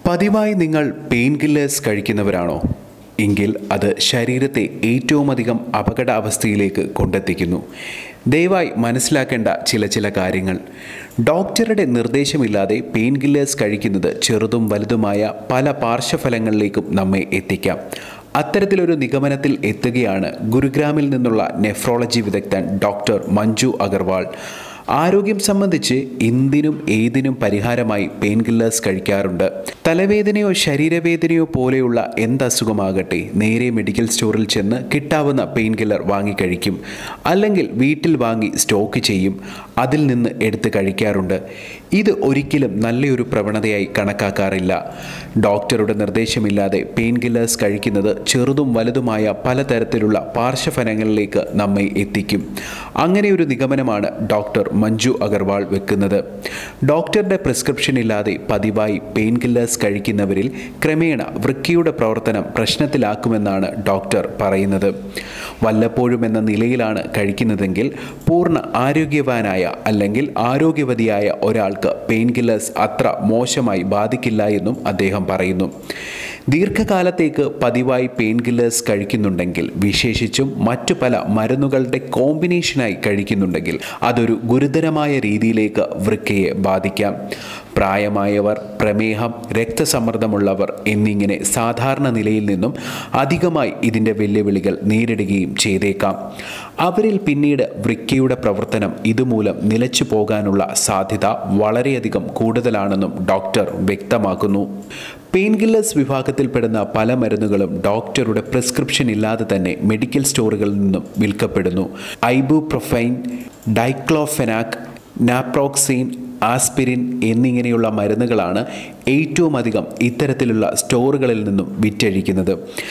പതിവായി നിങ്ങൾ pain killers കഴിക്കുന്നവരാണോ എങ്കിൽ അത് ശരീരത്തെ ഏറ്റവും അധികം അപകടാവസ്ഥയിലേക്ക് കൊണ്ടെത്തിക്കുന്നു ദയവായി മനസ്സിലാക്കേണ്ട ചില ചില കാര്യങ്ങൾ ഡോക്ടറുടെ നിർദ്ദേശമില്ലാതെ പെയിൻ കില്ലേഴ്സ് കഴിക്കുന്നത് ചെറുതും വലുതുമായ പല പാർശ്വഫലങ്ങളിലേക്കും നമ്മെ എത്തിക്കാം അത്തരത്തിലൊരു നിഗമനത്തിൽ എത്തുകയാണ് ഗുരുഗ്രാമിൽ നിന്നുള്ള നെഫ്രോളജി വിദഗ്ധൻ ഡോക്ടർ മഞ്ജു അഗർവാൾ ആരോഗ്യം സംബന്ധിച്ച് എന്തിനും ഏതിനും പരിഹാരമായി പെയിൻ കില്ലേഴ്സ് കഴിക്കാറുണ്ട് തലവേദനയോ ശരീരവേദനയോ പോലെയുള്ള എന്തസുഖമാകട്ടെ നേരെ മെഡിക്കൽ സ്റ്റോറിൽ ചെന്ന് കിട്ടാവുന്ന പെയിൻ കില്ലർ വാങ്ങിക്കഴിക്കും അല്ലെങ്കിൽ വീട്ടിൽ വാങ്ങി സ്റ്റോക്ക് ചെയ്യും അതിൽ നിന്ന് എടുത്ത് കഴിക്കാറുണ്ട് ഇത് ഒരിക്കലും നല്ലൊരു പ്രവണതയായി കണക്കാക്കാറില്ല ഡോക്ടറുടെ നിർദ്ദേശമില്ലാതെ പെയിൻ കില്ലേഴ്സ് കഴിക്കുന്നത് ചെറുതും വലുതുമായ പലതരത്തിലുള്ള പാർശ്വഫലങ്ങളിലേക്ക് നമ്മെ എത്തിക്കും അങ്ങനെയൊരു നിഗമനമാണ് ഡോക്ടർ മഞ്ജു അഗർവാൾ വെക്കുന്നത് ഡോക്ടറുടെ പ്രിസ്ക്രിപ്ഷൻ ഇല്ലാതെ പതിവായി പെയിൻ കില്ലേഴ്സ് കഴിക്കുന്നവരിൽ ക്രമേണ വൃക്കയുടെ പ്രവർത്തനം പ്രശ്നത്തിലാക്കുമെന്നാണ് ഡോക്ടർ പറയുന്നത് വല്ലപ്പോഴും എന്ന നിലയിലാണ് കഴിക്കുന്നതെങ്കിൽ പൂർണ്ണ ആരോഗ്യവാനായ അല്ലെങ്കിൽ ആരോഗ്യവതിയായ ഒരാൾക്ക് പെയിൻ കില്ലേഴ്സ് അത്ര മോശമായി ബാധിക്കില്ല എന്നും അദ്ദേഹം പറയുന്നു ദീർഘകാലത്തേക്ക് പതിവായി പെയിൻ കില്ലേഴ്സ് കഴിക്കുന്നുണ്ടെങ്കിൽ വിശേഷിച്ചും മറ്റു പല മരുന്നുകളുടെ കോമ്പിനേഷനായി കഴിക്കുന്നുണ്ടെങ്കിൽ അതൊരു ഗുരുതരമായ രീതിയിലേക്ക് വൃക്കയെ ബാധിക്കാം പ്രായമായവർ പ്രമേഹം രക്തസമ്മർദ്ദമുള്ളവർ എന്നിങ്ങനെ സാധാരണ നിലയിൽ നിന്നും അധികമായി ഇതിൻ്റെ വെല്ലുവിളികൾ നേരിടുകയും ചെയ്തേക്കാം അവരിൽ പിന്നീട് വൃക്കയുടെ പ്രവർത്തനം ഇതുമൂലം നിലച്ചു പോകാനുള്ള സാധ്യത വളരെയധികം കൂടുതലാണെന്നും ഡോക്ടർ വ്യക്തമാക്കുന്നു പെയിൻ കില്ലേഴ്സ് വിഭാഗത്തിൽപ്പെടുന്ന പല മരുന്നുകളും ഡോക്ടറുടെ പ്രിസ്ക്രിപ്ഷൻ ഇല്ലാതെ തന്നെ മെഡിക്കൽ സ്റ്റോറുകളിൽ നിന്നും വിൽക്കപ്പെടുന്നു ഐബുപ്രൊഫൈൻ ഡൈക്ലോഫെനാക് നാപ്രോക്സീൻ ആസ്പിരിൻ എന്നിങ്ങനെയുള്ള മരുന്നുകളാണ് ഏറ്റവും അധികം ഇത്തരത്തിലുള്ള സ്റ്റോറുകളിൽ നിന്നും വിറ്റഴിക്കുന്നത്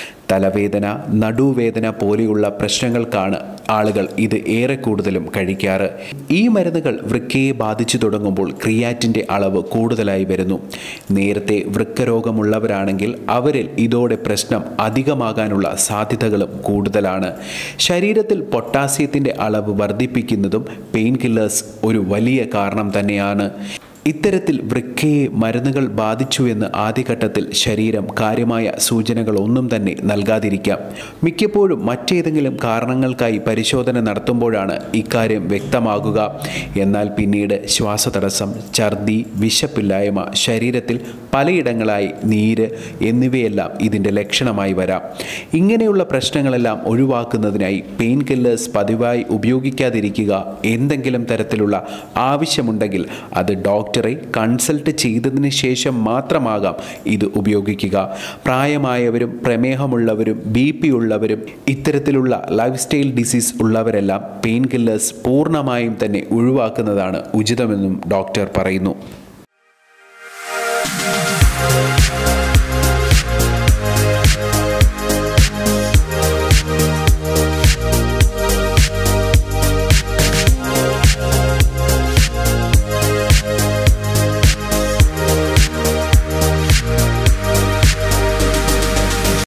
തലവേദന നടുവേദന പോലെയുള്ള പ്രശ്നങ്ങൾക്കാണ് ആളുകൾ ഇത് ഏറെ കൂടുതലും കഴിക്കാറ് ഈ മരുന്നുകൾ വൃക്കയെ ബാധിച്ചു തുടങ്ങുമ്പോൾ ക്രിയാറ്റിൻ്റെ അളവ് കൂടുതലായി വരുന്നു നേരത്തെ വൃക്കരോഗമുള്ളവരാണെങ്കിൽ അവരിൽ ഇതോടെ പ്രശ്നം അധികമാകാനുള്ള സാധ്യതകളും കൂടുതലാണ് ശരീരത്തിൽ പൊട്ടാസ്യത്തിൻ്റെ അളവ് വർദ്ധിപ്പിക്കുന്നതും പെയിൻ കില്ലേഴ്സ് ഒരു വലിയ കാരണം തന്നെയാണ് ഇത്തരത്തിൽ വൃക്കയെ മരുന്നുകൾ ബാധിച്ചു എന്ന് ആദ്യഘട്ടത്തിൽ ശരീരം കാര്യമായ സൂചനകളൊന്നും തന്നെ നൽകാതിരിക്കാം മിക്കപ്പോഴും മറ്റേതെങ്കിലും കാരണങ്ങൾക്കായി പരിശോധന നടത്തുമ്പോഴാണ് ഇക്കാര്യം വ്യക്തമാകുക എന്നാൽ പിന്നീട് ശ്വാസതടസ്സം ഛർദി വിശപ്പില്ലായ്മ ശരീരത്തിൽ പലയിടങ്ങളായി നീര് എന്നിവയെല്ലാം ഇതിൻ്റെ ലക്ഷണമായി വരാം ഇങ്ങനെയുള്ള പ്രശ്നങ്ങളെല്ലാം ഒഴിവാക്കുന്നതിനായി പെയിൻ കില്ലേഴ്സ് പതിവായി ഉപയോഗിക്കാതിരിക്കുക എന്തെങ്കിലും തരത്തിലുള്ള ആവശ്യമുണ്ടെങ്കിൽ അത് ഡോക്ടറെ കൺസൾട്ട് ചെയ്തതിന് ശേഷം മാത്രമാകാം ഇത് ഉപയോഗിക്കുക പ്രായമായവരും പ്രമേഹമുള്ളവരും ബി പി ഉള്ളവരും ഇത്തരത്തിലുള്ള ലൈഫ് സ്റ്റൈൽ ഡിസീസ് ഉള്ളവരെല്ലാം പെയിൻ കില്ലേഴ്സ് പൂർണ്ണമായും തന്നെ ഒഴിവാക്കുന്നതാണ് ഉചിതമെന്നും ഡോക്ടർ പറയുന്നു